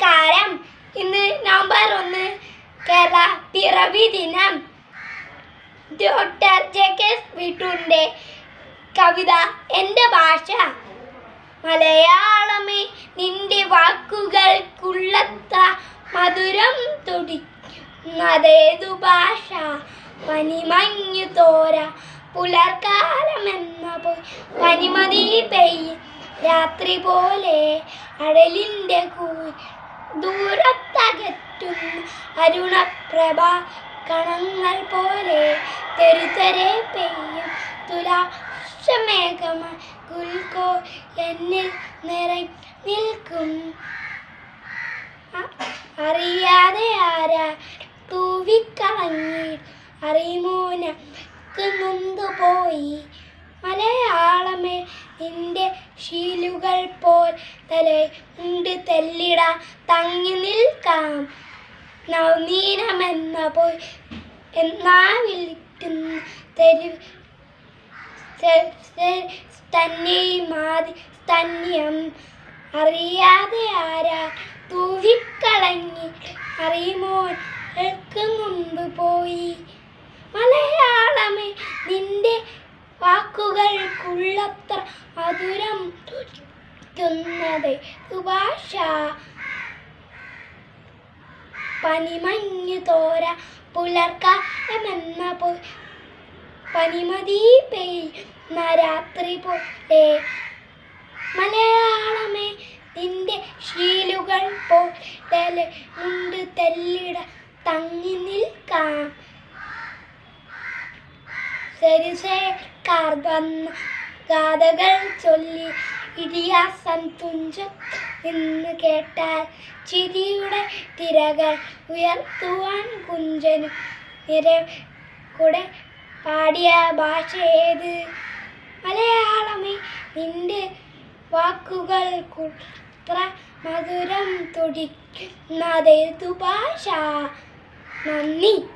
നമസ്കാരം ഇന്ന് നവംബർ ഒന്ന് കേരള പിറവി ദിനം ഡോക്ടർ ജെ കെ വീട്ടൂരിൻ്റെ കവിത എൻ്റെ ഭാഷ മലയാളമേ നിന്റെ വാക്കുകൾക്കുള്ളത്ര മധുരം തുടിക്കുന്നതേതു ഭാഷ പനിമഞ്ഞു തോര പുലർക്കാലമെന്ന പോയി പനിമതി പെയ്യും രാത്രി പോലെ അഴലിൻ്റെ കൂ ദൂരത്തകറ്റുന്ന അരുണപ്രഭ കണങ്ങൾ പോലെ തെരുതെരെ പെയ്യും തുലാശമേഘമ ഗുൽക്കോ എന്നിൽ നിറ നിൽക്കും അ- അറിയാതെ ആരാ തൂവിക്കളഞ്ഞി അറിമോന നൊന്തുപോയി മലയാളമേ നിന്റെ ശീലുകൾ പോൽ തല ഉണ്ട് തെല്ലിട തങ്ങി നിൽക്കാം നവനീനമെന്ന പോയി എന്നാ വിളിക്കുന്ന തെരു തന്നെയുമാതി സ്തന്യം അറിയാതെ ആരാ തൂവിക്കളഞ്ഞി അറിയുമോൻ മുമ്പ് പോയി മലയാളമേ നിന്റെ വാക്കുകൾക്കുള്ളത്ര മധുരം തുന്നത് സുഭാഷ പനിമഞ്ഞു തോര പുലർക്കാലമെന്ന പോ പനിമതി പെയ്യുന്ന രാത്രി പോലെ മലയാളമേ നിന്റെ ശീലുകൾ പോലെ ഉണ്ട് തെല്ലിട തങ്ങി നിൽക്കാം സരിസേക്കാർ വന്ന ഗാഥകൾ ചൊല്ലി ഇടിയാസം തുഞ്ച എന്ന് കേട്ടാൽ ചിരിയുടെ തിരകൾ ഉയർത്തുവാൻ കുഞ്ചനും നിര കൂടെ പാടിയ ഭാഷ ഏത് മലയാളമേ നിന്റെ വാക്കുകൾക്കുത്ര മധുരം തുടിക്കുന്നതേതു ഭാഷ നന്ദി